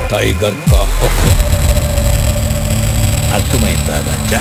tiger కా హుకుం అర్థమైందా రాజా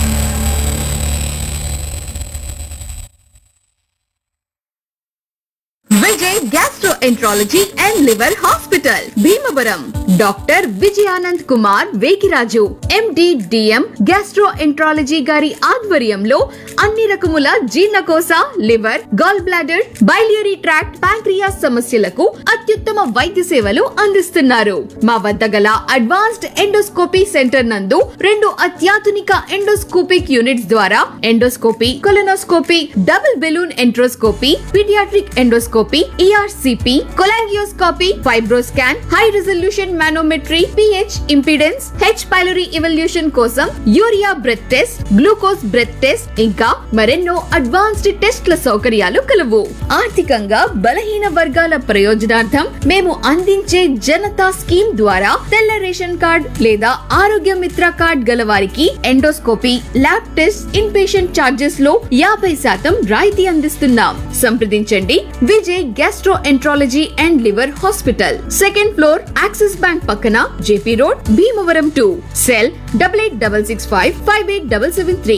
Vijay gastroenterology and liver hospital Bhimavaram doctor Vijayanand Kumar Vekiraju MD DM gastroenterology గారి ఆధ్వర్యంలో అన్ని రకముల జీర్ణకోశ liver gall bladder biliary tract pancreas సమస్యలకు అత్యుత్తమ వైద్య సేవలు అందిస్తున్నారు మా వద్ద గల అడ్వాన్స్డ్ ఎండోస్కోపీ సెంటర్ నందు రెండు అత్యాధునిక ఎండోస్కోపిక్ యూనిట్స్ ద్వారా endoscopy colonoscopy double balloon enteroscopy paediatric endoscopy ERCP cholangioscopy FibroScan high resolution manometry pH impedance H pylori evaluation కోసం urea breath test glucose breath test ఇంకా మరెన్నో అడ్వాన్స్డ్ టెస్ట్ల సౌకర్యాలు కలవు ఆర్థికంగా బలహీన వర్గాల ప్రయోజనార్థం మేము అందించే జనతా స్కీమ్ ద్వారా తెల్ల రేషన్ కార్డ్ లేదా ఆరోగ్య మిత్ర కార్డ్ గల వారికి endoscopy lab test in patient charges లో యాభై శాతం రాయితీ అందిస్తున్నాం సంప్రదించండి Vijay gastroenterology and liver hospital second floor Axis bank పక్కన JP road Bhimavaram two cell double eight double six five five eight double seven three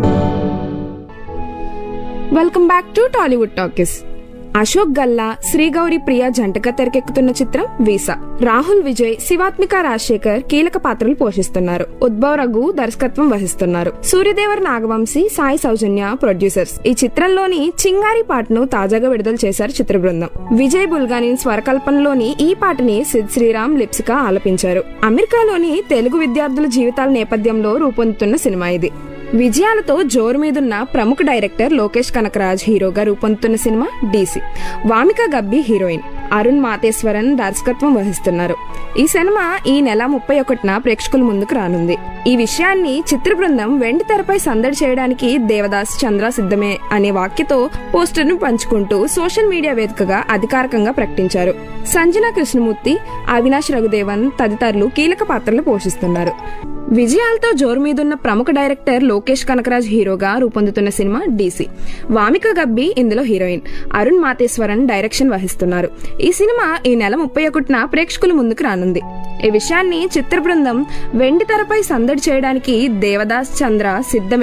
welcome back to Tollywood talkies Ashok Galla Sreegowri Priya జంటగా తెరకెక్కుతున్న చిత్రం వీసా రాహుల్ విజయ్ శివాత్మిక రాజశేఖర్ కీలక పాత్రలు పోషిస్తున్నారు ఉద్భవ్ రఘు దర్శకత్వం వహిస్తున్నారు సూర్యదేవర్ నాగవంశీ సాయి సౌజన్య ప్రొడ్యూసర్స్ ఈ చిత్రంలోని చింగారి పాటను తాజాగా విడుదల చేశారు చిత్ర బృందం విజయ్ బుల్గాని స్వరకల్పనలోని ఈ పాటని సిద్ శ్రీరామ్ లిప్సికా ఆలపించారు అమెరికాలోని తెలుగు విద్యార్థుల జీవితాల నేపథ్యంలో రూపొందుతున్న సినిమా ఇది విజయాలతో జోరు మీదున్న ప్రముఖ డైరెక్టర్ లోకేష్ కనకరాజ్ హీరోగా రూపొందుతున్న cinema DC Wamiqa Gabbi heroine Arun Matheswaran దర్శకత్వం వహిస్తున్నారు ఈ సినిమా ఈ నెల ముప్పై ఒకటిన ప్రేక్షకుల ముందుకు రానుంది ఈ విషయాన్ని చిత్ర బృందం వెండి తెరపై సందడి చేయడానికి దేవదాస్ చంద్ర సిద్ధమే అనే వాక్యతో పోస్టర్ ను పంచుకుంటూ సోషల్ మీడియా వేదికగా అధికారికంగా ప్రకటించారు సంజన కృష్ణమూర్తి అవినాష్ రఘుదేవన్ తదితరులు కీలక పాత్రలు పోషిస్తున్నారు విజయాలతో జోరు మీదున్న ప్రముఖ డైరెక్టర్ లోకేష్ కనకరాజ్ హీరోగా రూపొందుతున్న సినిమా డీసీ వామిక గబ్బి ఇందులో హీరోయిన్ అరుణ్ మాతేశ్వరన్ డైరెక్షన్ వహిస్తున్నారు ఈ సినిమా ఈ నెల ముప్పై ఒకటిన ప్రేక్షకుల ముందుకు రానుంది ఈ విషయాన్ని చిత్ర బృందం వెండి తెరపై సందడి చేయడానికి దేవదాస్ చంద్ర సిద్ధమే